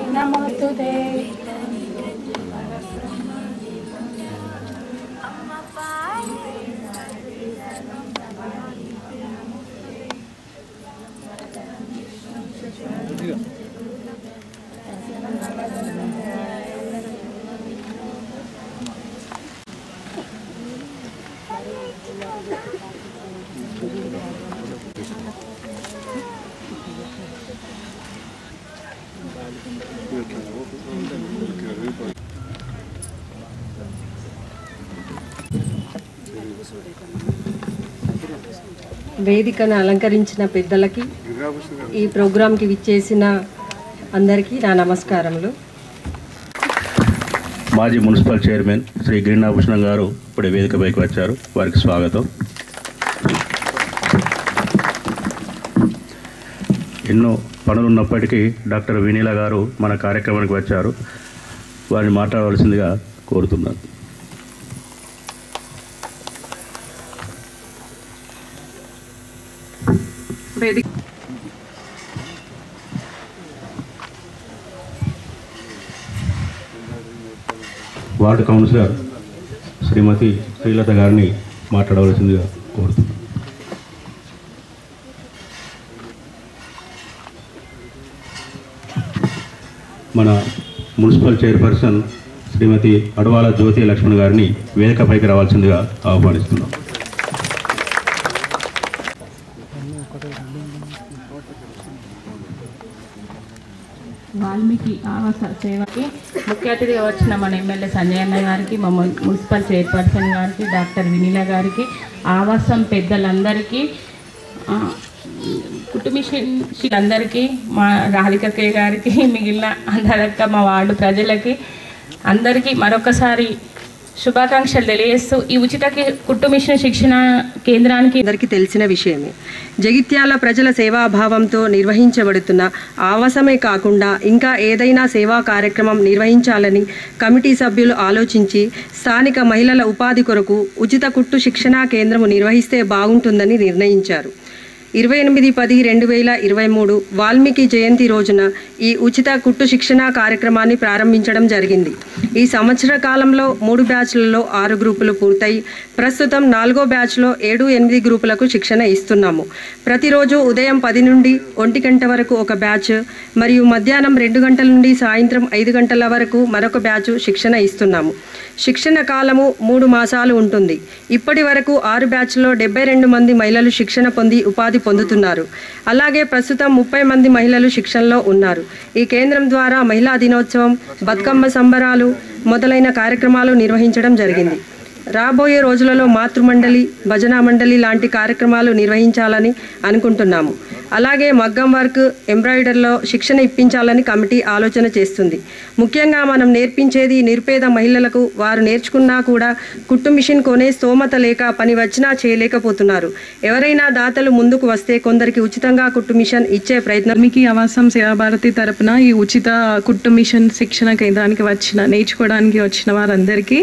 నమోస్తుతే వేదికను అలంకరించిన పెద్దలకి ఈ ప్రోగ్రాంకి విచ్చేసిన అందరికీ నా నమస్కారములు మాజీ మున్సిపల్ చైర్మన్ శ్రీ గిరినాభూషణం గారు ఇప్పుడే వేదికపైకి వచ్చారు వారికి స్వాగతం ఎన్నో పనులున్నప్పటికీ డాక్టర్ వినీల గారు మన కార్యక్రమానికి వచ్చారు వారిని మాట్లాడవలసిందిగా కోరుతున్నాను వేదిక వార్డు కౌన్సిలర్ శ్రీమతి శ్రీలత గారిని మాట్లాడవలసిందిగా కోరుతున్నాను మన మున్సిపల్ చైర్పర్సన్ శ్రీమతి అడవాల జ్యోతి లక్ష్మణ్ గారిని వేదికపైకి రావాల్సిందిగా ఆహ్వానిస్తున్నాం వాల్మీకి ఆవాస సేవకి ముఖ్య అతిథిగా వచ్చిన మన ఎమ్మెల్యే సంజయ్ అన్న గారికి మా మున్- మున్సిపల్ చైర్పర్సన్ గారికి డాక్టర్ వినీల గారికి ఆవాసం పెద్దలందరికీ ఆ, కుటుంబీషులందరికీ మా రాధికక్కయ్య గారికి మిగిలిన అందరక్క మా వార్డు ప్రజలకి అందరికీ మరొకసారి శుభాకాంక్షలు తెలియజేస్తూ ఈ ఉచిత కి- కుట్టు మిషన్ శిక్షణ కేంద్రానికి అందరికీ తెలిసిన విషయమే జగిత్యాల ప్రజల సేవాభావంతో నిర్వహించబడుతున్న ఆవాసమే కాకుండా ఇంకా ఏదైనా సేవా కార్యక్రమం నిర్వహించాలని కమిటీ సభ్యులు ఆలోచించి స్థానిక మహిళల ఉపాధి కొరకు ఉచిత కుట్టు శిక్షణా కేంద్రము నిర్వహిస్తే బాగుంటుందని నిర్ణయించారు ఇరవై ఎనిమిది పది రెండు వేల ఇరవై మూడు వాల్మీకి జయంతి రోజున ఈ ఉచిత కుట్టు శిక్షణ కార్యక్రమాన్ని ప్రారంభించడం జరిగింది ఈ సంవత్సర కాలంలో మూడు బ్యాచ్లలో ఆరు గ్రూపులు పూర్తయి ప్రస్తుతం నాలుగో బ్యాచ్లో ఏడు ఎనిమిది గ్రూపులకు శిక్షణ ఇస్తున్నాము ప్రతిరోజు ఉదయం పది నుండి ఒంటి గంట వరకు ఒక బ్యాచ్ మరియు మధ్యాహ్నం రెండు గంటల నుండి సాయంత్రం ఐదు గంటల వరకు మరొక బ్యాచ్ శిక్షణ ఇస్తున్నాము శిక్షణ కాలము మూడు మాసాలు ఉంటుంది ఇప్పటి వరకు ఆరు బ్యాచ్లో డెబ్బై రెండు మంది మహిళలు శిక్షణ పొంది ఉపాధి పొందుతున్నారు అలాగే ప్రస్తుతం ముప్పై మంది మహిళలు శిక్షణలో ఉన్నారు ఈ కేంద్రం ద్వారా మహిళా దినోత్సవం బతుకమ్మ సంబరాలు మొదలైన కార్యక్రమాలు నిర్వహించడం జరిగింది రాబోయే రోజులలో మాతృమండలి భజనా మండలి లాంటి కార్యక్రమాలు నిర్వహించాలని అనుకుంటున్నాము అలాగే మగ్గం వర్క్ ఎంబ్రాయిడర్లో శిక్షణ ఇప్పించాలని కమిటీ ఆలోచన చేస్తుంది ముఖ్యంగా మనం నేర్పించేది నిరుపేద మహిళలకు వారు నేర్చుకున్నా కూడా కుట్టు మిషన్ కొనే స్తోమత లేక పని వచ్చినా చేయలేకపోతున్నారు ఎవరైనా దాతలు ముందుకు వస్తే కొందరికి ఉచితంగా కుట్టు మిషన్ ఇచ్చే ప్రయత్నం వాల్మీకి ఆవాసం సేవాభారతి తరపున ఈ ఉచిత కుట్టు మిషన్ శిక్షణ కేంద్రానికి వచ్చిన నేర్చుకోవడానికి వచ్చిన వారందరికీ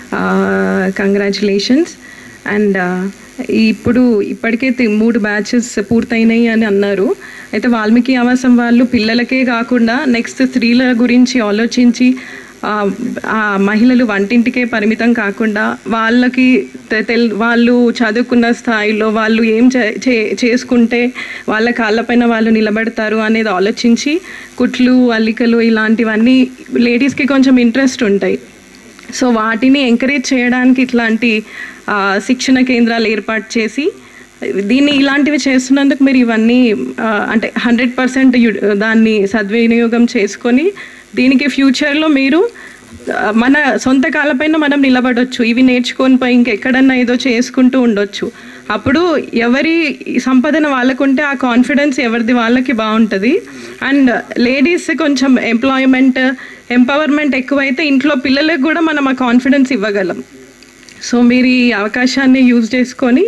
కంగ్రాచులేషన్స్ అండ్ ఇప్పుడు ఇప్పటికే తి- మూడు బ్యాచెస్ పూర్తయినాయి అని అన్నారు అయితే వాల్మీకి ఆవాసం వాళ్ళు పిల్లలకే కాకుండా నెక్స్ట్ స్త్రీల గురించి ఆలోచించి ఆ, ఆ మహిళలు వంటింటికే పరిమితం కాకుండా వాళ్ళకి తె- తెల్ వాళ్ళు చదువుకున్న స్థాయిలో వాళ్ళు ఏం చే- చే- చేసుకుంటే వాళ్ళ కాళ్ళపైన వాళ్ళు నిలబడతారు అనేది ఆలోచించి కుట్లు అల్లికలు ఇలాంటివన్నీ లేడీస్కి కొంచెం ఇంట్రెస్ట్ ఉంటాయి సో వాటిని ఎంకరేజ్ చేయడానికి ఇట్లాంటి ఆ, శిక్షణ కేంద్రాలు ఏర్పాటు చేసి దీన్ని ఇలాంటివి చేస్తున్నందుకు మీరు ఇవన్నీ ఆ, అంటే హండ్రెడ్ పర్సెంట్ దాన్ని సద్వినియోగం చేసుకొని దీనికి ఫ్యూచర్లో మీరు ఆ, మన సొంత కాళ్ళపైన మనం నిలబడొచ్చు ఇవి నేర్చుకొని పోయి ఇంకెక్కడన్నా ఏదో చేసుకుంటూ ఉండొచ్చు అప్పుడు ఎవరి సంపదన వాళ్ళకుంటే ఆ కాన్ఫిడెన్స్ ఎవరిది వాళ్ళకి బాగుంటుంది అండ్ లేడీస్ కొంచెం ఎంప్లాయ్మెంట్ ఎంపవర్మెంట్ ఎక్కువైతే ఇంట్లో పిల్లలకు కూడా మనం ఆ కాన్ఫిడెన్స్ ఇవ్వగలం సో మీరు ఈ అవకాశాన్ని యూజ్ చేసుకొని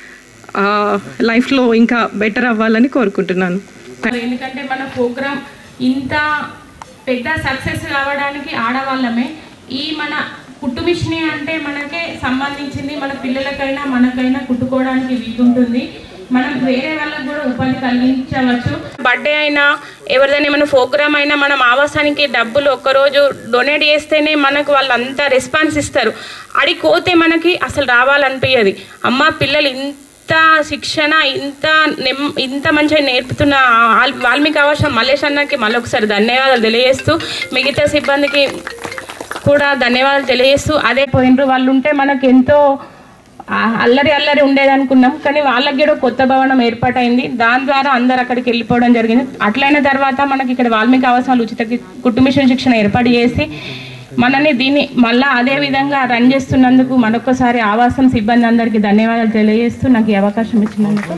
లైఫ్లో ఇంకా బెటర్ అవ్వాలని కోరుకుంటున్నాను ఎందుకంటే మన ప్రోగ్రామ్ ఇంత పెద్ద సక్సెస్ కావడానికి ఆడవాళ్ళమే ఈ మన కుట్టు మిషన్ అంటే మనకే సంబంధించింది మన పిల్లలకైనా మనకైనా కుట్టుకోవడానికి వీలుంటుంది మనం వేరే వాళ్ళకు కూడా ఉపాధి కలిగించవచ్చు బర్త్డే అయినా ఎవరిదైనా ఏమైనా ప్రోగ్రామ్ అయినా మనం ఆవాసానికి డబ్బులు ఒక్కరోజు డొనేట్ చేస్తేనే మనకు వాళ్ళు అంత రెస్పాన్స్ ఇస్తారు అడిగి పోతే మనకి అసలు రావాలనిపించదు అమ్మ పిల్లలు ఇంత శిక్షణ ఇంత నెమ్ ఇంత మంచిగా నేర్పుతున్న ఆల్- వాల్మీకి అవసరం మల్లేష్ అన్నకి మళ్ళొకసారి ధన్యవాదాలు తెలియజేస్తూ మిగతా సిబ్బందికి కూడా ధన్యవాదాలు తెలియజేస్తూ అదే పోయినరు వాళ్ళు ఉంటే మనకు ఎంతో ఆ, అల్లరి అల్లరి ఉండేది అనుకున్నాం కానీ వాళ్ళకి కూడా కొత్త భవనం ఏర్పాటైంది దాని ద్వారా అందరు అక్కడికి వెళ్ళిపోవడం జరిగింది అట్లయిన తర్వాత మనకి ఇక్కడ వాల్మీకి అవసరాలు ఉచిత కి- కుటుంబ మిషన్ శిక్షణ ఏర్పాటు చేసి మనని దీన్ని మళ్ళా అదే విధంగా రన్ చేస్తున్నందుకు మరొకసారి ఆవాసం సిబ్బంది అందరికీ ధన్యవాదాలు తెలియజేస్తూ నాకు ఈ అవకాశం ఇచ్చినందుకు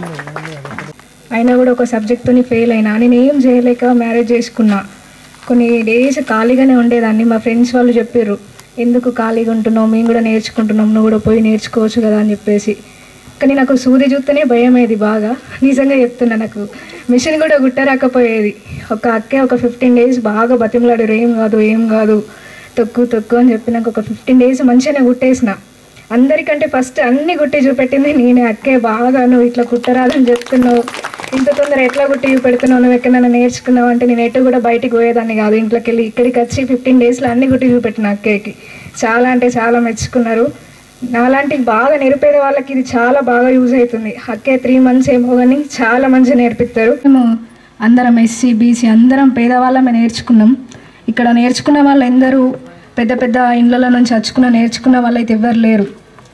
అయినా కూడా ఒక సబ్జెక్ట్తోని ఫెయిల్ అయినా నేను ఏం చేయలేక మ్యారేజ్ చేసుకున్నా కొన్ని డేస్ ఖాళీగానే ఉండేదాన్ని మా ఫ్రెండ్స్ వాళ్ళు చెప్పారు ఎందుకు ఖాళీగా ఉంటున్నావు మేము కూడా నేర్చుకుంటున్నాం నువ్వు కూడా పోయి నేర్చుకోవచ్చు కదా అని చెప్పేసి కానీ నాకు సూది చూస్తేనే భయం అయ్యేది బాగా నిజంగా చెప్తున్నా నాకు మిషన్ కూడా గుట్టరాకపోయేది ఒక అక్కే ఒక ఫిఫ్టీన్ డేస్ బాగా బతిమలాడారు ఏం కాదు ఏం కాదు తొక్కు తొక్కు అని చెప్పి నాకు ఒక ఫిఫ్టీన్ డేస్ మంచిగానే కుట్టేసిన అందరికంటే ఫస్ట్ అన్ని గుట్టి చూపెట్టింది నేనే అక్కే బాగా నువ్వు ఇట్లా కుట్టరాదని చెప్తున్నావు ఇంత తొందర ఎట్లా గుట్టి చూపెడుతున్నావు నువ్వు ఎక్కడైనా నేర్చుకున్నావు అంటే నేను ఎటు కూడా బయటికి పోయేదాన్ని కాదు ఇంట్లోకి వెళ్ళి ఇక్కడికి వచ్చి ఫిఫ్టీన్ డేస్లో అన్ని గుట్టి చూపెట్టిన అక్కేకి చాలా అంటే చాలా మెచ్చుకున్నారు నాలాంటి బాగా నేర్పేద వాళ్ళకి ఇది చాలా బాగా యూజ్ అవుతుంది అక్కే త్రీ మంత్స్ ఏమో కానీ చాలా మంచిగా నేర్పిస్తారు మేము అందరం ఎస్సీ బీసీ అందరం పేదవాళ్ళమే నేర్చుకున్నాం ఇక్కడ నేర్చుకున్న వాళ్ళు ఎందరూ పెద్ద పెద్ద ఇండ్ల నుంచి వచ్చుకున్న నేర్చుకున్న వాళ్ళైతే ఎవ్వరు లేరు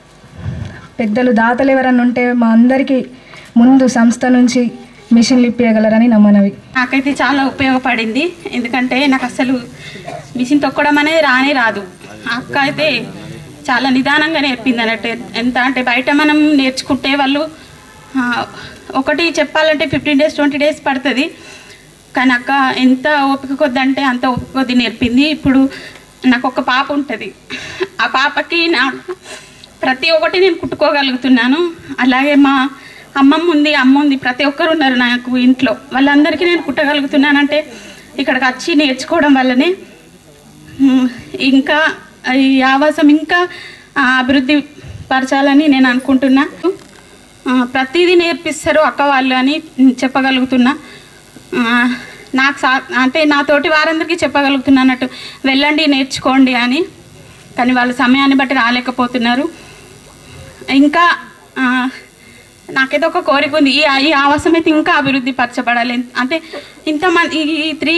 పెద్దలు దాతలు ఎవరన్నా ఉంటే మా అందరికీ ముందు సంస్థ నుంచి మిషన్లు ఇప్పించగలరని నా మనవి నాకైతే చాలా ఉపయోగపడింది ఎందుకంటే నాకు అసలు మిషన్ తొక్కడం అనేది రానే రాదు ఆ అక్క అయితే చాలా నిదానంగా నేర్పింది అన్నట్టు ఎంత అంటే బయట మనం నేర్చుకుంటే వాళ్ళు ఆ, ఒకటి చెప్పాలంటే ఫిఫ్టీన్ డేస్ ట్వంటీ డేస్ పడుతుంది కానీ అక్క ఎంత ఓపిక కొద్ది అంటే అంత ఓపిక కొద్ది నేర్పింది ఇప్పుడు నాకు ఒక పాప ఉంటుంది ఆ పాపకి నా ప్రతి ఒక్కటి నేను కుట్టుకోగలుగుతున్నాను అలాగే మా అమ్మమ్మ ఉంది అమ్మ ఉంది ప్రతి ఒక్కరు ఉన్నారు నాకు ఇంట్లో వాళ్ళందరికీ నేను కుట్టగలుగుతున్నానంటే ఇక్కడికి వచ్చి నేర్చుకోవడం వల్లనే ఉమ్, ఇంకా ఈ ఆవాసం ఇంకా ఆ, అభివృద్ధి పరచాలని నేను అనుకుంటున్నా ఆ, ప్రతిదీ నేర్పిస్తారు అక్క వాళ్ళు అని చెప్పగలుగుతున్నా ఆ, నాకు సా అంటే నాతోటి వారందరికీ చెప్పగలుగుతున్నా అన్నట్టు వెళ్ళండి నేర్చుకోండి అని కానీ వాళ్ళ సమయాన్ని బట్టి రాలేకపోతున్నారు ఇంకా ఆ, నాకైతే ఒక కోరిక ఉంది ఈ ఈ ఆవాసం అయితే ఇంకా అభివృద్ధి పరచబడాలి అంటే ఇంతమంది ఈ త్రీ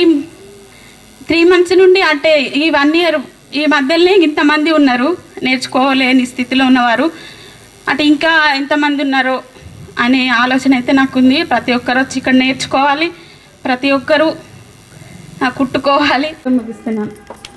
త్రీ మంత్స్ నుండి అంటే ఈ వన్ ఇయర్ ఈ మధ్యలోనే ఇంతమంది ఉన్నారు నేర్చుకోలేని స్థితిలో ఉన్నవారు అంటే ఇంకా ఎంతమంది ఉన్నారో అనే ఆలోచన అయితే నాకుంది ప్రతి ఒక్కరు వచ్చి ఇక్కడ నేర్చుకోవాలి ప్రతి ఒక్కరూ ఆ, కుట్టుకోవాలి ముగిస్తున్నాను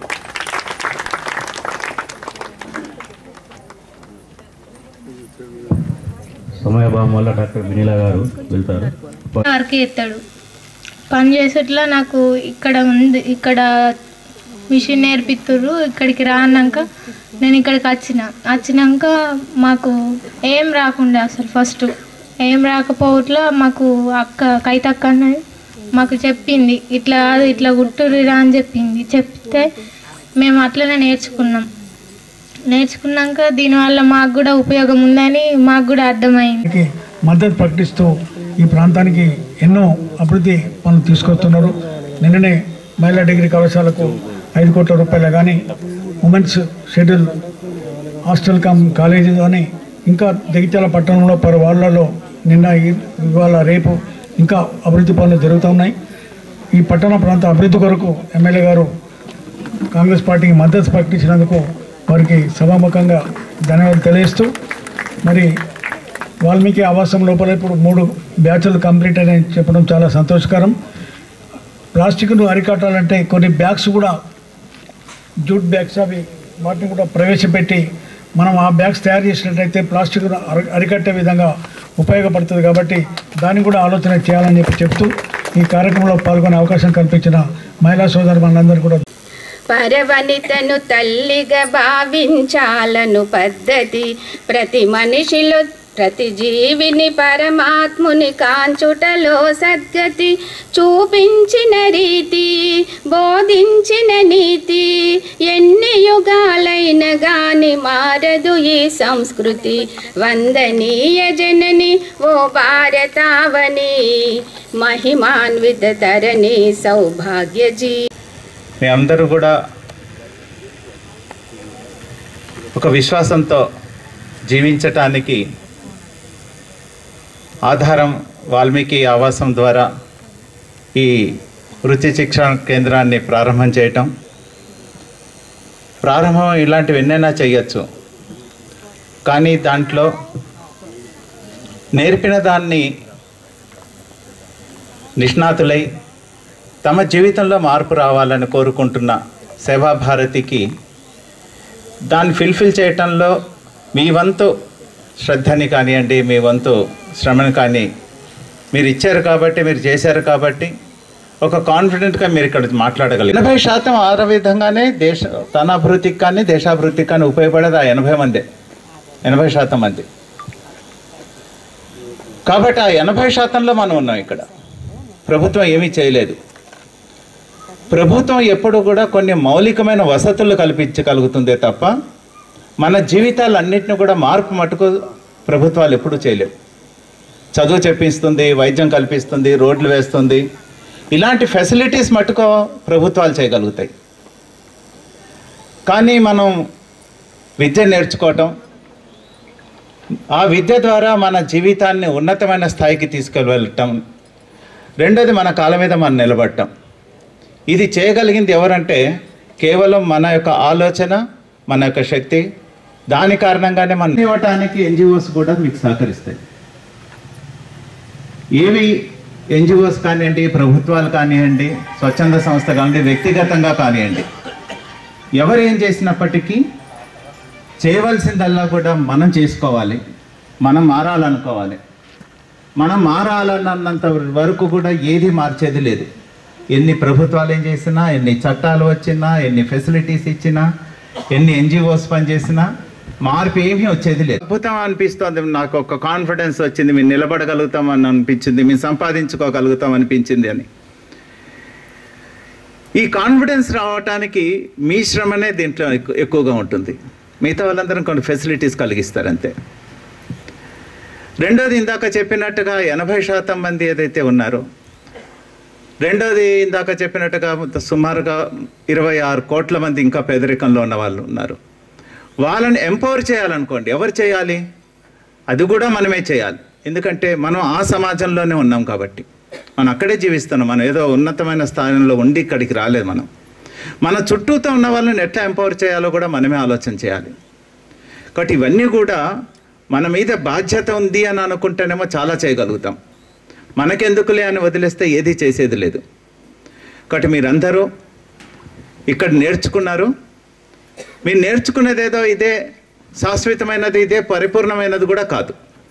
సమయభావం వల్ల డాక్టర్ వినీలా గారు వెళ్తారు వరకు ఎత్తాడు పని చేసేట్లా నాకు ఇక్కడ ఉంది ఇక్కడ మిషన్ నేర్పిస్తుర్రు ఇక్కడికి రాన్నాక నేను ఇక్కడికి వచ్చిన వచ్చినాక మాకు ఏం రాకుండే అసలు ఫస్ట్ ఏం రాకపోవట్లా మాకు అక్క కైతక్క అన్నది మాకు చెప్పింది ఇట్లా కాదు ఇట్లా గుట్టుర్రిరా అని చెప్పింది చెప్తే మేము అట్లనే నేర్చుకున్నాం నేర్చుకున్నాక దీనివల్ల మాకు కూడా ఉపయోగం ఉందని మాకు కూడా అర్థమైంది కి మద్దతు ప్రకటిస్తూ ఈ ప్రాంతానికి ఎన్నో అభివృద్ధి పనులు తీసుకొస్తున్నారు నిన్ననే మహిళా డిగ్రీ కళాశాలకు ఐదు కోట్ల రూపాయలు కానీ women's schedule hostel come college కానీ ఇంకా జగిత్యాల పట్టణంలో పలు వార్డులలో నిన్న ఈ- ఇవాళ రేపు ఇంకా అభివృద్ధి పనులు జరుగుతున్నాయి ఈ పట్టణ ప్రాంత అభివృద్ధి కొరకు ఎమ్మెల్యే గారు కాంగ్రెస్ పార్టీకి మద్దతు ప్రకటించినందుకు వారికి సభాముఖంగా ధన్యవాదాలు తెలియజేస్తూ మరి వాల్మీకి ఆవాసం లోపల ఇప్పుడు మూడు బ్యాచ్లు కంప్లీట్ అని చెప్పడం చాలా సంతోషకరం ప్లాస్టిక్ను అరికట్టాలంటే కొన్ని బ్యాగ్స్ కూడా జూట్ బ్యాగ్స్ అవి వాటిని కూడా ప్రవేశపెట్టి మనం ఆ బ్యాగ్స్ తయారు చేసినట్లయితే ప్లాస్టిక్ను అరి అరికట్టే విధంగా ఉపయోగపడుతుంది కాబట్టి దాన్ని కూడా ఆలోచన చేయాలని చెప్పి చెప్తూ ఈ కార్యక్రమంలో పాల్గొనే అవకాశం కల్పించిన మహిళా సోదరు మనందరూ కూడా పరవనితను తల్లిగా భావించాలను పద్ధతి ప్రతి మనిషిలో ప్రతి జీవిని పరమాత్ముని కాంచుటలో సద్గతి చూపించిన రీతి బోధించిన నీతి ఎన్ని యుగాలై అయిన గాని మారదు ఈ సంస్కృతి వందనీయ జనని ఓ భారతావని మహిమాన్విత తరణి సౌభాగ్యజీ మీ అందరూ కూడా ఒక విశ్వాసంతో జీవించటానికి ఆధారం వాల్మీకి ఆవాసం ద్వారా ఈ వృత్తి శిక్షణ కేంద్రాన్ని ప్రారంభం చేయటం ప్రారంభం ఇలాంటివి ఎన్నైనా చేయొచ్చు కానీ దాంట్లో నేర్పిన దాన్ని నిష్ణాతులై తమ జీవితంలో మార్పు రావాలని కోరుకుంటున్న సేవాభారతికి దాన్ని ఫిల్ఫిల్ చేయటంలో మీ వంతు శ్రద్ధని కానివ్వండి మీ వంతు శ్రమని కానీ మీరు ఇచ్చారు కాబట్టి మీరు చేశారు కాబట్టి ఒక కాన్ఫిడెంట్గా మీరు ఇక్కడ మాట్లాడగలరు ఎనభై శాతం ఆ విధంగానే దేశ తన అభివృద్ధికి కానీ దేశాభివృద్ధికి కానీ ఉపయోగపడేది ఆ ఎనభై మందే ఎనభై శాతం మంది కాబట్టి ఆ ఎనభై శాతంలో మనం ఉన్నాం ఇక్కడ ప్రభుత్వం ఏమీ చేయలేదు ప్రభుత్వం ఎప్పుడు కూడా కొన్ని మౌలికమైన వసతులు కల్పించగలుగుతుందే తప్ప మన జీవితాలన్నింటినీ కూడా మార్పు మటుకు ప్రభుత్వాలు ఎప్పుడూ చేయలేవు చదువు చెప్పిస్తుంది వైద్యం కల్పిస్తుంది రోడ్లు వేస్తుంది ఇలాంటి ఫెసిలిటీస్ మటుకు ప్రభుత్వాలు చేయగలుగుతాయి కానీ మనం విద్య నేర్చుకోవటం ఆ విద్య ద్వారా మన జీవితాన్ని ఉన్నతమైన స్థాయికి తీసుకెళ్ళటం రెండోది మన కాళ్ళ మీద మనం నిలబడటం ఇది చేయగలిగింది ఎవరంటే కేవలం మన యొక్క ఆలోచన మన యొక్క శక్తి దాని కారణంగానే మనం ఇవ్వటానికి ఎన్జిఓస్ కూడా మీకు సహకరిస్తాయి ఏవి ఎన్జిఓస్ కానివ్వండి ప్రభుత్వాలు కానివ్వండి స్వచ్ఛంద సంస్థ కానివ్వండి వ్యక్తిగతంగా కానివ్వండి ఎవరు ఏం చేసినప్పటికీ చేయవలసిందల్లా కూడా మనం చేసుకోవాలి మనం మారాలనుకోవాలి మనం మారాలన్నంత వరకు కూడా ఏది మార్చేది లేదు ఎన్ని ప్రభుత్వాలు ఏం చేసినా ఎన్ని చట్టాలు వచ్చినా ఎన్ని ఫెసిలిటీస్ ఇచ్చినా ఎన్ని ఎన్జిఓస్ పనిచేసినా మార్పు ఏమీ వచ్చేది లేదు అద్భుతం అనిపిస్తుంది నాకు ఒక కాన్ఫిడెన్స్ వచ్చింది మేము నిలబడగలుగుతాం అని అనిపించింది మేము సంపాదించుకోగలుగుతాం అనిపించింది అని ఈ కాన్ఫిడెన్స్ రావటానికి మీ శ్రమనే దీంట్లో ఎక్కు- ఎక్కువగా ఉంటుంది మిగతా వాళ్ళందరం కొన్ని ఫెసిలిటీస్ కలిగిస్తారు అంతే రెండోది ఇందాక చెప్పినట్టుగా ఎనభై శాతం మంది ఏదైతే ఉన్నారో రెండోది ఇందాక చెప్పినట్టుగా సుమారుగా ఇరవై ఆరు కోట్ల మంది ఇంకా పేదరికంలో ఉన్న వాళ్ళు ఉన్నారు వాళ్ళని ఎంపవర్ చేయాలనుకోండి ఎవరు చేయాలి అది కూడా మనమే చేయాలి ఎందుకంటే మనం ఆ సమాజంలోనే ఉన్నాం కాబట్టి మనం అక్కడే జీవిస్తున్నాం మనం ఏదో ఉన్నతమైన స్థానంలో ఉండి ఇక్కడికి రాలేదు మనం మన చుట్టూతో ఉన్న వాళ్ళని ఎట్లా ఎంపవర్ చేయాలో కూడా మనమే ఆలోచన చేయాలి కాబట్టి ఇవన్నీ కూడా మన మీద బాధ్యత ఉంది అని అనుకుంటేనేమో చాలా చేయగలుగుతాం మనకెందుకులే అని వదిలేస్తే ఏది చేసేది లేదు కాబట్టి మీరందరూ ఇక్కడ నేర్చుకున్నారు మీరు నేర్చుకున్నది ఏదో ఇదే శాశ్వతమైనది ఇదే పరిపూర్ణమైనది కూడా కాదు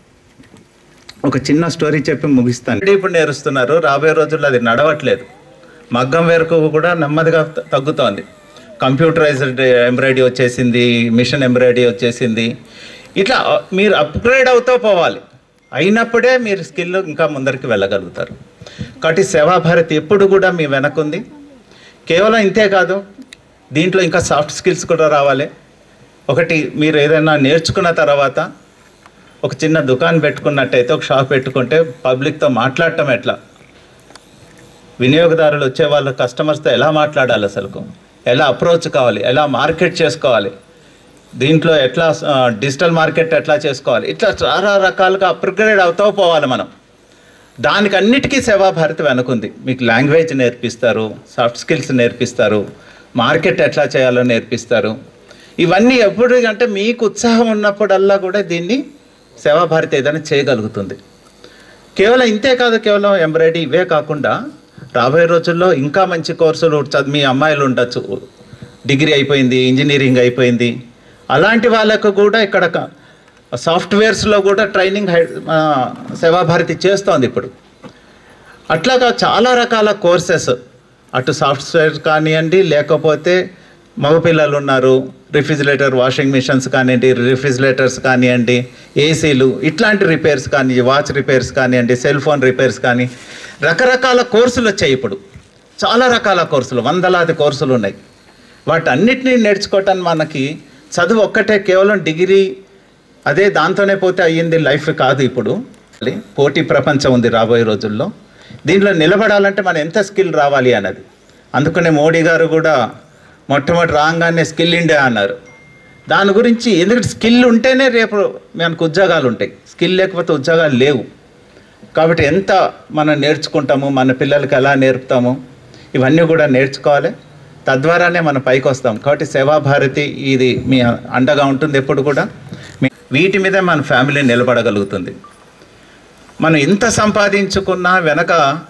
ఒక చిన్న స్టోరీ చెప్పి ముగిస్తాను ఇప్పుడు నేర్స్తున్నారు రాబోయే రోజుల్లో అది నడవట్లేదు మగ్గం వరకు కూడా నెమ్మదిగా త- తగ్గుతోంది కంప్యూటరైజ్డ్ ఎంబ్రాయిడరీ వచ్చేసింది మిషన్ ఎంబ్రాయిడరీ వచ్చేసింది ఇట్లా ఆ, మీరు అప్గ్రేడ్ అవుతూ పోవాలి అయినప్పుడే మీరు స్కిల్ ఇంకా ముందరికి వెళ్ళగలుగుతారు కాబట్టి సేవాభారతి ఎప్పుడు కూడా మీ వెనకుంది కేవలం ఇంతే కాదు దీంట్లో ఇంకా సాఫ్ట్ స్కిల్స్ కూడా రావాలి ఒకటి మీరు ఏదైనా నేర్చుకున్న తర్వాత ఒక చిన్న దుకాణం పెట్టుకున్నట్టయితే ఒక షాప్ పెట్టుకుంటే పబ్లిక్తో మాట్లాడటం ఎట్లా వినియోగదారులు వచ్చే వాళ్ళ కస్టమర్స్తో ఎలా మాట్లాడాలి అసలుకు ఎలా అప్రోచ్ కావాలి ఎలా మార్కెట్ చేసుకోవాలి దీంట్లో ఎట్లా ఆ, డిజిటల్ మార్కెట్ ఎట్లా చేసుకోవాలి ఇట్లా చాలా రకాలుగా అప్గ్రేడ్ అవుతూ పోవాలి మనం దానికి అన్నిటికీ సేవాభారతి వెనుకుంది మీకు లాంగ్వేజ్ నేర్పిస్తారు సాఫ్ట్ స్కిల్స్ నేర్పిస్తారు మార్కెట్ ఎట్లా చేయాలో నేర్పిస్తారు ఇవన్నీ ఎప్పుడు అంటే మీకు ఉత్సాహం ఉన్నప్పుడల్లా కూడా దీన్ని సేవాభారతి ఏదైనా చేయగలుగుతుంది కేవలం ఇంతే కాదు కేవలం ఎంబ్రాయిడరీ ఇవే కాకుండా రాబోయే రోజుల్లో ఇంకా మంచి కోర్సులు చదివి మీ అమ్మాయిలు ఉండొచ్చు డిగ్రీ అయిపోయింది ఇంజనీరింగ్ అయిపోయింది అలాంటి వాళ్ళకు కూడా ఇక్కడ క- సాఫ్ట్వేర్స్లో కూడా ట్రైనింగ్ హై ఆ, సేవాభారతి చేస్తోంది ఇప్పుడు అట్లాగా చాలా రకాల కోర్సెస్ అటు సాఫ్ట్వేర్ కానివ్వండి లేకపోతే మగపిల్లలు ఉన్నారు రిఫ్రిజిరేటర్ వాషింగ్ మిషన్స్ కానివ్వండి రిఫ్రిజిరేటర్స్ కానివ్వండి ఏసీలు ఇట్లాంటి రిపేర్స్ కానీ వాచ్ రిపేర్స్ కానివ్వండి సెల్ ఫోన్ రిపేర్స్ కానీ రకరకాల కోర్సులు వచ్చాయి ఇప్పుడు చాలా రకాల కోర్సులు వందలాది కోర్సులు ఉన్నాయి వాటన్నిటినీ నేర్చుకోవటానికి మనకి చదువు ఒక్కటే కేవలం డిగ్రీ అదే దాంతోనే పోతే అయ్యింది లైఫ్ కాదు ఇప్పుడు పోటీ ప్రపంచం ఉంది రాబోయే రోజుల్లో దీంట్లో నిలబడాలంటే మనం ఎంత స్కిల్ రావాలి అన్నది అందుకనే మోడీ గారు కూడా మొట్టమొదటి రాగానే స్కిల్ ఇండియా అన్నారు దాని గురించి ఎందుకంటే స్కిల్ ఉంటేనే రేపు మనకు ఉద్యోగాలు ఉంటాయి స్కిల్ లేకపోతే ఉద్యోగాలు లేవు కాబట్టి ఎంత మనం నేర్చుకుంటాము మన పిల్లలకి ఎలా నేర్పుతాము ఇవన్నీ కూడా నేర్చుకోవాలి తద్వారానే మనం పైకి వస్తాం కాబట్టి సేవాభారతి ఇది మీ అండగా ఉంటుంది ఎప్పుడు కూడా మీ- వీటి మీదే మన ఫ్యామిలీ నిలబడగలుగుతుంది మనం ఇంత సంపాదించుకున్నా వెనక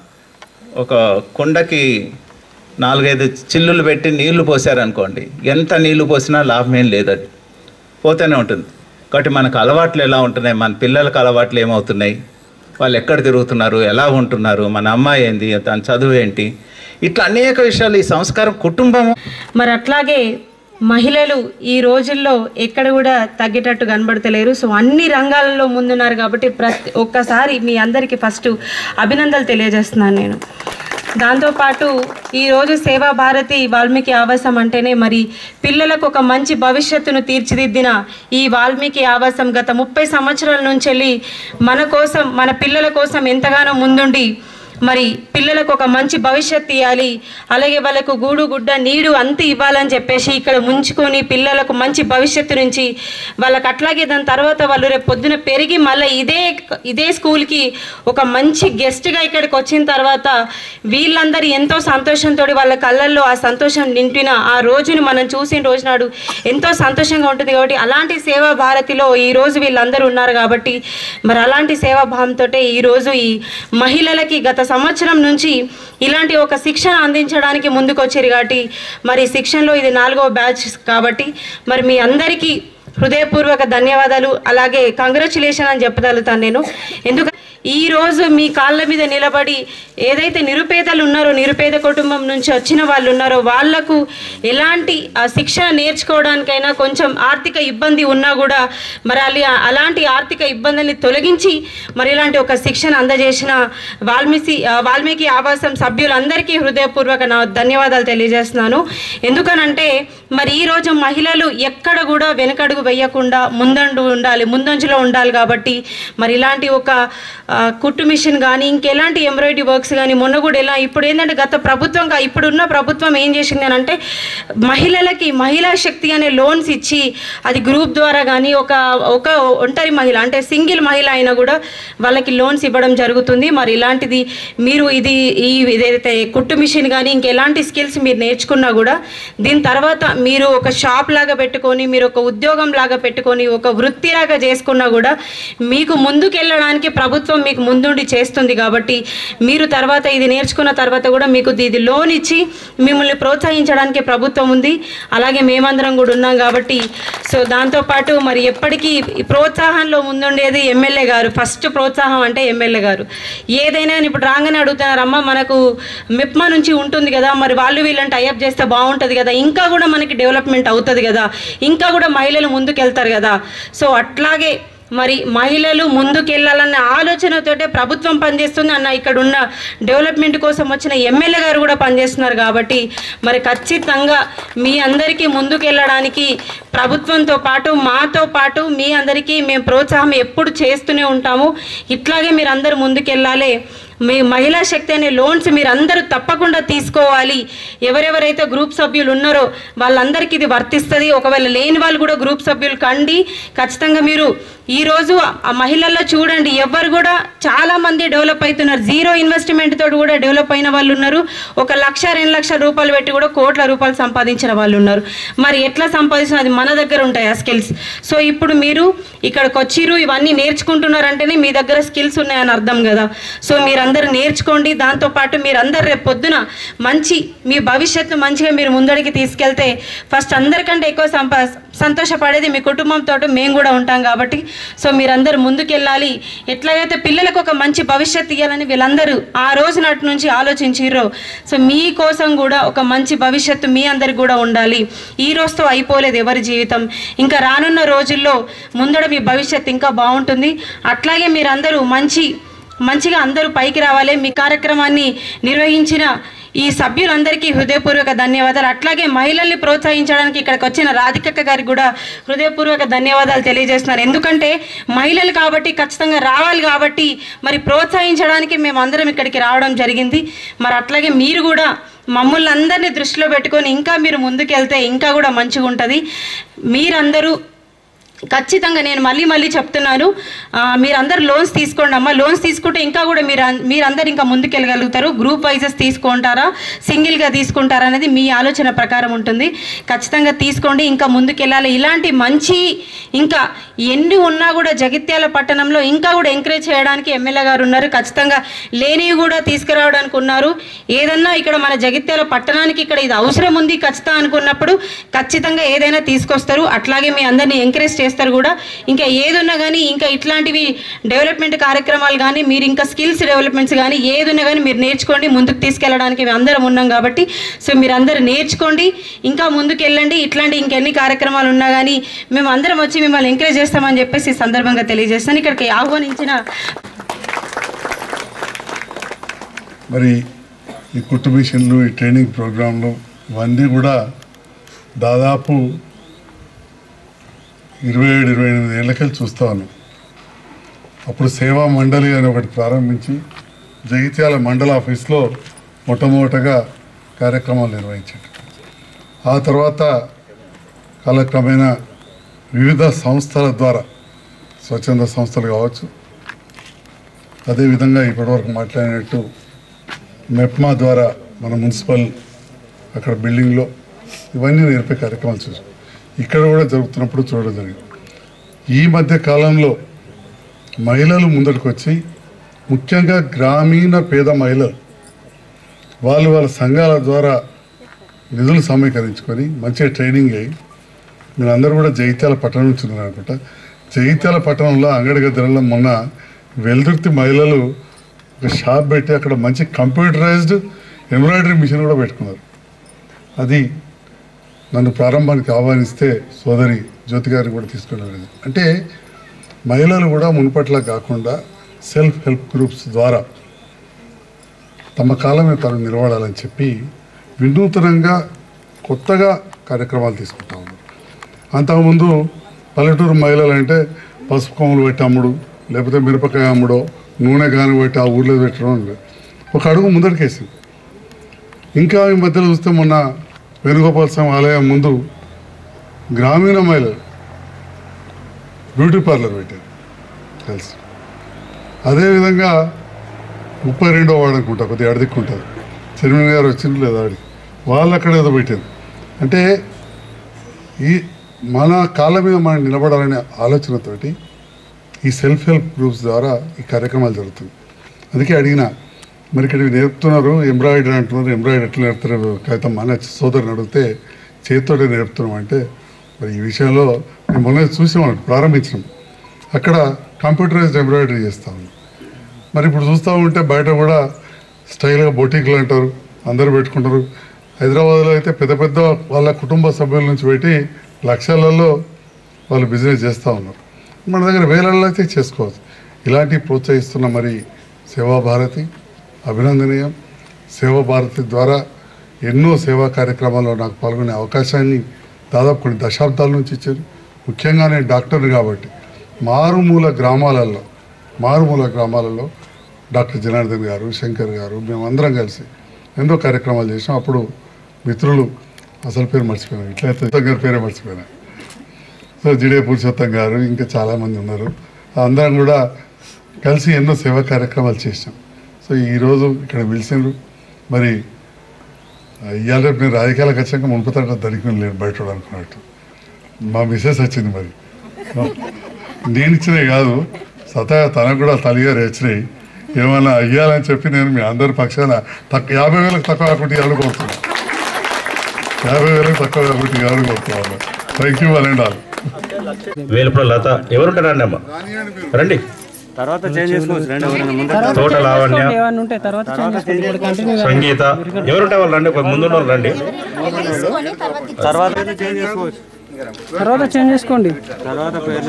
ఒక కుండకి నాలుగైదు చిల్లులు పెట్టి నీళ్లు పోసారనుకోండి ఎంత నీళ్లు పోసినా లాభమేం లేదు అది పోతూనే ఉంటుంది కాబట్టి మనకు అలవాట్లు ఎలా ఉంటున్నాయి మన పిల్లలకు అలవాట్లు ఏమవుతున్నాయి వాళ్ళు ఎక్కడ తిరుగుతున్నారు ఎలా ఉంటున్నారు మన అమ్మాయి ఏంది దాని చదువు ఏంటి ఇట్లా అనేక విషయాలు ఈ సంస్కారం కుటుంబం మరి అట్లాగే మహిళలు ఈ రోజుల్లో ఎక్కడ కూడా తగ్గేటట్టు కనబడతలేరు సో అన్ని రంగాలలో ముందున్నారు కాబట్టి ప్రతి ఒక్కసారి మీ అందరికీ ఫస్ట్ అభినందనలు తెలియజేస్తున్నాను నేను దాంతోపాటు ఈరోజు సేవా భారతి వాల్మీకి ఆవాసం అంటేనే మరి పిల్లలకు ఒక మంచి భవిష్యత్తును తీర్చిదిద్దిన ఈ వాల్మీకి ఆవాసం గత ముప్పై సంవత్సరాల నుంచి వెళ్ళి మన కోసం మన పిల్లల కోసం ఎంతగానో ముందుండి మరి పిల్లలకు ఒక మంచి భవిష్యత్తు ఇవ్వాలి అలాగే వాళ్ళకు గూడు గుడ్డ నీడు అంత ఇవ్వాలని చెప్పేసి ఇక్కడ ముంచుకొని పిల్లలకు మంచి భవిష్యత్తు నుంచి వాళ్ళకి అట్లాగే దాని తర్వాత వాళ్ళు రేపు పొద్దున పెరిగి మళ్ళీ ఇదే ఇదే స్కూల్కి ఒక మంచి గెస్ట్గా ఇక్కడికి వచ్చిన తర్వాత వీళ్ళందరూ ఎంతో సంతోషంతో వాళ్ళ కళ్ళల్లో ఆ సంతోషం నింపిన ఆ రోజుని మనం చూసిన రోజు నాడు ఎంతో సంతోషంగా ఉంటుంది కాబట్టి అలాంటి సేవా భారతిలో ఈ రోజు వీళ్ళందరూ ఉన్నారు కాబట్టి మరి అలాంటి సేవా భావంతో ఈ రోజు ఈ మహిళలకి గత సంవత్సరం నుంచి ఇలాంటి ఒక శిక్షణ అందించడానికి ముందుకు వచ్చారు కాబట్టి మరి శిక్షణలో ఇది నాలుగవ బ్యాచ్ కాబట్టి మరి మీ అందరికీ హృదయపూర్వక ధన్యవాదాలు అలాగే కంగ్రాచులేషన్ అని చెప్పగలుగుతాను నేను ఎందుకంటే ఈ రోజు మీ కాళ్ళ మీద నిలబడి ఏదైతే నిరుపేదలు ఉన్నారో నిరుపేద కుటుంబం నుంచి వచ్చిన వాళ్ళు ఉన్నారో వాళ్లకు ఎలాంటి ఆ శిక్షణ నేర్చుకోవడానికైనా కొంచెం ఆర్థిక ఇబ్బంది ఉన్నా కూడా మరి అలి అలాంటి ఆర్థిక ఇబ్బందుల్ని తొలగించి మరి ఇలాంటి ఒక శిక్షణ అందజేసిన వాల్మీకి ఆ, వాల్మీకి ఆవాసం సభ్యులందరికీ హృదయపూర్వక నా ధన్యవాదాలు తెలియజేస్తున్నాను ఎందుకనంటే మరి ఈ రోజు మహిళలు ఎక్కడ కూడా వెనకడుగు వేయకుండా ముందండు ఉండాలి ముందంజలో ఉండాలి కాబట్టి మరి ఇలాంటి ఒక ఆ, కుట్టు మిషన్ కానీ ఇంకెలాంటి ఎంబ్రాయిడరీ వర్క్స్ కానీ మొన్న కూడా ఎలా ఇప్పుడు ఏంటంటే గత ప్రభుత్వం కా- ఇప్పుడున్న ప్రభుత్వం ఏం చేసింది అని అంటే మహిళలకి మహిళా శక్తి అనే లోన్స్ ఇచ్చి అది గ్రూప్ ద్వారా కానీ ఒక ఒక ఒంటరి మహిళ అంటే సింగిల్ మహిళ అయినా కూడా వాళ్ళకి లోన్స్ ఇవ్వడం జరుగుతుంది మరి ఇలాంటిది మీరు ఇది ఈ ఏదైతే కుట్టు మిషన్ కానీ ఇంకెలాంటి స్కిల్స్ మీరు నేర్చుకున్నా కూడా దీని తర్వాత మీరు ఒక షాప్ లాగా పెట్టుకొని మీరు ఒక ఉద్యోగం లాగా పెట్టుకొని ఒక వృత్తి లాగా చేసుకున్నా కూడా మీకు ముందుకెళ్ళడానికి ప్రభుత్వం మీకు ముందుండి చేస్తుంది కాబట్టి మీరు తర్వాత ఇది నేర్చుకున్న తర్వాత కూడా మీకు ఇది లోన్ ఇచ్చి మిమ్మల్ని ప్రోత్సహించడానికి ప్రభుత్వం ఉంది అలాగే మేమందరం కూడా ఉన్నాం కాబట్టి సో దాంతోపాటు మరి ఎప్పటికీ ఈ ప్రోత్సాహంలో ముందుండేది ఎమ్మెల్యే గారు ఫస్ట్ ప్రోత్సాహం అంటే ఎమ్మెల్యే గారు ఏదైనా కానీ ఇప్పుడు రాగానే అడుగుతున్నారమ్మ మనకు మిప్మా నుంచి ఉంటుంది కదా మరి వాళ్ళు వీళ్ళని టైఅప్ చేస్తే బాగుంటుంది కదా ఇంకా కూడా మనకి డెవలప్మెంట్ అవుతుంది కదా ఇంకా కూడా మహిళలు ముందుకెళ్తారు కదా సో అట్లాగే మరి మహిళలు ముందుకెళ్ళాలన్న ఆలోచనతోటే ప్రభుత్వం పనిచేస్తుంది అన్న ఇక్కడ ఉన్న డెవలప్మెంట్ కోసం వచ్చిన ఎమ్మెల్యే గారు కూడా పనిచేస్తున్నారు కాబట్టి మరి ఖచ్చితంగా మీ అందరికీ ముందుకెళ్ళడానికి ప్రభుత్వంతో పాటు మాతో పాటు మీ అందరికీ మేము ప్రోత్సాహం ఎప్పుడు చేస్తూనే ఉంటాము ఇట్లాగే మీరు అందరూ ముందుకెళ్ళాలి మీ మహిళా శక్తి అనే లోన్స్ మీరు అందరూ తప్పకుండా తీసుకోవాలి ఎవరెవరైతే గ్రూప్ సభ్యులు ఉన్నారో వాళ్ళందరికీ ఇది వర్తిస్తుంది ఒకవేళ లేని వాళ్ళు కూడా గ్రూప్ సభ్యులు కండి ఖచ్చితంగా మీరు ఈరోజు ఆ మహిళల్లో చూడండి ఎవరు కూడా చాలా మంది డెవలప్ అవుతున్నారు జీరో ఇన్వెస్ట్మెంట్ తోటి కూడా డెవలప్ అయిన వాళ్ళు ఉన్నారు ఒక లక్ష రెండు లక్షల రూపాయలు పెట్టి కూడా కోట్ల రూపాయలు సంపాదించిన వాళ్ళు ఉన్నారు మరి ఎట్లా సంపాదించిన అది మన దగ్గర ఉంటాయి ఆ స్కిల్స్ సో ఇప్పుడు మీరు ఇక్కడికి వచ్చిర్రు ఇవన్నీ నేర్చుకుంటున్నారంటేనే మీ దగ్గర స్కిల్స్ ఉన్నాయని అర్థం కదా సో మీరందరూ నేర్చుకోండి దాంతోపాటు మీరందరూ రేపు పొద్దున మంచి మీ భవిష్యత్తు మంచిగా మీరు ముందడికి తీసుకెళ్తే ఫస్ట్ అందరికంటే ఎక్కువ సంపా సంతోషపడేది మీ కుటుంబంతో మేము కూడా ఉంటాం కాబట్టి సో మీరందరూ ముందుకెళ్ళాలి ఎట్లాగైతే పిల్లలకు ఒక మంచి భవిష్యత్తు ఇవ్వాలని వీళ్ళందరూ ఆ రోజు నాటి నుంచి ఆలోచించిర్రో సో మీకోసం కూడా ఒక మంచి భవిష్యత్తు మీ అందరికి కూడా ఉండాలి ఈ రోజుతో అయిపోలేదు ఎవరి జీవితం ఇంకా రానున్న రోజుల్లో ముందడ మీ భవిష్యత్తు ఇంకా బాగుంటుంది అట్లాగే మీరందరూ మంచి మంచిగా అందరూ పైకి రావాలి మీ కార్యక్రమాన్ని నిర్వహించిన ఈ సభ్యులందరికీ హృదయపూర్వక ధన్యవాదాలు అట్లాగే మహిళల్ని ప్రోత్సహించడానికి ఇక్కడికి వచ్చిన రాధికక్క గారికి కూడా హృదయపూర్వక ధన్యవాదాలు తెలియజేస్తున్నారు ఎందుకంటే మహిళలు కాబట్టి ఖచ్చితంగా రావాలి కాబట్టి మరి ప్రోత్సహించడానికి మేము అందరం ఇక్కడికి రావడం జరిగింది మరి అట్లాగే మీరు కూడా మమ్మల్ని అందరినీ దృష్టిలో పెట్టుకొని ఇంకా మీరు ముందుకెళ్తే ఇంకా కూడా మంచిగా ఉంటుంది మీరందరూ ఖచ్చితంగా నేను మళ్ళీ మళ్ళీ చెప్తున్నాను ఆ, మీరందరూ లోన్స్ తీసుకోండి అమ్మా లోన్స్ తీసుకుంటే ఇంకా కూడా మీరు అన్- మీరందరూ ఇంకా ముందుకెళ్ళగలుగుతారు గ్రూప్ వైజెస్ తీసుకుంటారా సింగిల్గా తీసుకుంటారా అనేది మీ ఆలోచన ప్రకారం ఉంటుంది ఖచ్చితంగా తీసుకోండి ఇంకా ముందుకెళ్ళాలి ఇలాంటి మంచి ఇంకా ఎన్ని ఉన్నా కూడా జగిత్యాల పట్టణంలో ఇంకా కూడా ఎంకరేజ్ చేయడానికి ఎమ్మెల్యే గారు ఉన్నారు ఖచ్చితంగా లేనివి కూడా తీసుకురావడానికి ఉన్నారు ఏదన్నా ఇక్కడ మన జగిత్యాల పట్టణానికి ఇక్కడ ఇది అవసరం ఉంది ఖచ్చితంగా అనుకున్నప్పుడు ఖచ్చితంగా ఏదైనా తీసుకొస్తారు అట్లాగే మీ అందరినీ ఎంకరేజ్ చేస్తారు కూడా ఇంకా ఏదున్నా కానీ ఇంకా ఇట్లాంటివి డెవలప్మెంట్ కార్యక్రమాలు కానీ మీరు ఇంకా స్కిల్స్ డెవలప్మెంట్స్ కానీ ఏదున్నా కానీ మీరు నేర్చుకోండి ముందుకు తీసుకెళ్ళడానికి మేము అందరం ఉన్నాం కాబట్టి సో మీరు అందరూ నేర్చుకోండి ఇంకా ముందుకు వెళ్ళండి ఇట్లాంటి ఇంకెన్ని కార్యక్రమాలు ఉన్నా కానీ మేము అందరం వచ్చి మిమ్మల్ని ఎంకరేజ్ చేస్తామని చెప్పేసి ఈ సందర్భంగా తెలియజేస్తాను ఇక్కడికి ఆహ్వానించిన మరి ఈ కుట్టు మిషన్లు ఈ ట్రైనింగ్ ప్రోగ్రాంలు ఇవన్నీ కూడా దాదాపు ఇరవై ఏడు ఇరవై ఎనిమిది ఏళ్ళకెళ్ళి చూస్తా ఉన్నాం అప్పుడు సేవా మండలి అని ఒకటి ప్రారంభించి జగిత్యాల మండల ఆఫీస్లో మొట్టమొదటగా కార్యక్రమాలు నిర్వహించాడు ఆ తర్వాత కాలక్రమేణా వివిధ సంస్థల ద్వారా స్వచ్ఛంద సంస్థలు కావచ్చు అదేవిధంగా ఇప్పటివరకు మాట్లాడినట్టు మెప్మా ద్వారా మన మున్సిపల్ అక్కడ బిల్డింగ్లో ఇవన్నీ నేర్పే కార్యక్రమాలు చూసాం ఇక్కడ కూడా జరుగుతున్నప్పుడు చూడడం జరిగింది ఈ మధ్య కాలంలో మహిళలు ముందరికి వచ్చి ముఖ్యంగా గ్రామీణ పేద మహిళలు వాళ్ళు వాళ్ళ సంఘాల ద్వారా నిధులు సమీకరించుకొని మంచిగా ట్రైనింగ్ అయ్యి మీరందరూ కూడా జగిత్యాల పట్టణం నుంచి ఉన్నారు అనుకుంటా జగిత్యాల పట్టణంలో అంగడి గద్దెలలో మొన్న వెల్దుర్తి మహిళలు ఒక షాప్ పెట్టి అక్కడ మంచి కంప్యూటరైజ్డ్ ఎంబ్రాయిడరీ మిషన్ కూడా పెట్టుకున్నారు అది నన్ను ప్రారంభానికి ఆహ్వానిస్తే సోదరి జ్యోతి గారిని కూడా తీసుకుని వెళ్ళింది అంటే మహిళలు కూడా మునుపట్లా కాకుండా సెల్ఫ్ హెల్ప్ గ్రూప్స్ ద్వారా తమ కాలమే తను నిలబడాలని చెప్పి వినూతనంగా కొత్తగా కార్యక్రమాలు తీసుకుంటా ఉన్నారు అంతకుముందు పల్లెటూరు మహిళలు అంటే పసుపు కొమ్ములు పెట్టి అమ్ముడు లేకపోతే మిరపకాయ అమ్ముడో నూనె గాని పెట్టి ఆ ఊర్లో పెట్టడం ఉండేది. ఒక అడుగు ముందరికేసింది ఇంకా ఈ మధ్యలో చూస్తే మొన్న వేణుగోపాల స్వామి ఆలయం ముందు గ్రామీణ మహిళలు బ్యూటీ పార్లర్ పెట్టారు కలిసి అదేవిధంగా ముప్పై రెండో వాడు అనుకుంటా కొద్దిగా అడిదిక్కుంటారు చైర్మన్ గారు వచ్చిండ్రు లేదా ఆడి వాళ్ళు అక్కడ ఏదో పెట్టారు అంటే ఈ మన కాళ్ళ మీద మనం నిలబడాలనే ఆలోచనతోటి ఈ సెల్ఫ్ హెల్ప్ గ్రూప్స్ ద్వారా ఈ కార్యక్రమాలు జరుగుతుంది అందుకే అడిగిన మరి ఇక్కడ ఇవి నేర్పుతున్నారు ఎంబ్రాయిడరీ అంటున్నారు ఎంబ్రాయిడరీ ఎట్లా నేర్పుతారు కాగితం మన సోదరుని అడిగితే చేతితోటే నేర్పుతున్నాం అంటే మరి ఈ విషయంలో మేము మొన్న చూసాం ప్రారంభించినాం అక్కడ కంప్యూటరైజ్డ్ ఎంబ్రాయిడరీ చేస్తా ఉన్నాం మరి ఇప్పుడు చూస్తూ ఉంటే బయట కూడా స్టైల్గా బొటీకులు అంటారు అందరూ పెట్టుకుంటారు హైదరాబాద్లో అయితే పెద్ద పెద్ద వాళ్ళ కుటుంబ సభ్యుల నుంచి పెట్టి లక్షలలో వాళ్ళు బిజినెస్ చేస్తూ ఉన్నారు మన దగ్గర వేలల్లో అయితే చేసుకోవచ్చు ఇలాంటి ప్రోత్సహిస్తున్న మరి సేవా భారతి అభినందనీయం సేవా భారతి ద్వారా ఎన్నో సేవా కార్యక్రమాల్లో నాకు పాల్గొనే అవకాశాన్ని దాదాపు కొన్ని దశాబ్దాల నుంచి ఇచ్చారు ముఖ్యంగా నేను డాక్టర్ని కాబట్టి మారుమూల గ్రామాలలో మారుమూల గ్రామాలలో డాక్టర్ జనార్దన్ గారు శంకర్ గారు మేమందరం కలిసి ఎన్నో కార్యక్రమాలు చేసాం అప్పుడు మిత్రులు అసలు పేరు మర్చిపోయినా ఇట్లయితే ఉత్తమ్ గారి పేరే మర్చిపోయినా సో జిడే పురుషోత్తం గారు ఇంకా చాలామంది ఉన్నారు అందరం కూడా కలిసి ఎన్నో సేవా కార్యక్రమాలు చేసాం సో ఈరోజు ఇక్కడ పిలిచిండ్రు మరి ఇవాళ రేపు నేను రాజకీయాలకు వచ్చాక మునుపుతాట దరికి లేను బయట అనుకున్నట్టు మా మిస్సెస్ వచ్చింది మరి నేను ఇచ్చినవి కాదు సతా తనకు కూడా తల్లిగారు వచ్చినాయి ఏమన్నా అయ్యాలని చెప్పి నేను మీ అందరి పక్షాన తక్కువ యాభై వేలకు తక్కువ కాకుండా ఎవరు కోరుతున్నాను యాభై వేలకు తక్కువ కాకుండా ఎవరు కోరుతున్నాను thank you one and all Velupula Latha ఎవరుంటారండి అమ్మ రండి తర్వాత చేంజ్ చేసుకోవచ్చు రెండు ఎవరైనా ముందు తోట లావణ్య ఏమన్నా ఉంటే తర్వాత చేంజ్ చేసుకోండి ఇప్పుడు కంటిన్యూ సంగీత ఎవరుంటే వాళ్ళు రండి కొంచెం ముందున్న వాళ్ళు రండి తర్వాత చేంజ్ చేసుకోవచ్చు తర్వాత చేంజ్ చేసుకోండి తర్వాత పేర్లు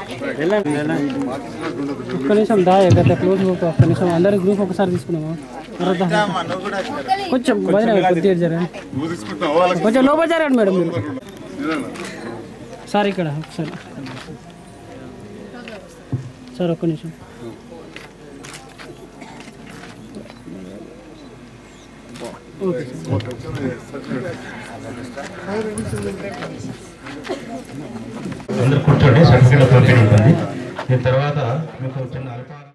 ఒక్క నిమిషం దా ఎక్కడ క్లోజ్ ఒక్క నిమిషం అందరి గ్రూప్ ఒకసారి తీసుకున్నామా కొంచెం వదిన కొద్దిగా జరగండి కొంచెం లోపల జరగండి మేడం మీరు సార్ ఇక్కడ ఒకసారి సార్ ఒక్క నిమిషం ఓకే అందరూ కూర్చోండి సర్టిఫికేట్ పంపిణీ ఉంటుంది దీని తర్వాత మీకు చిన్న అల్ప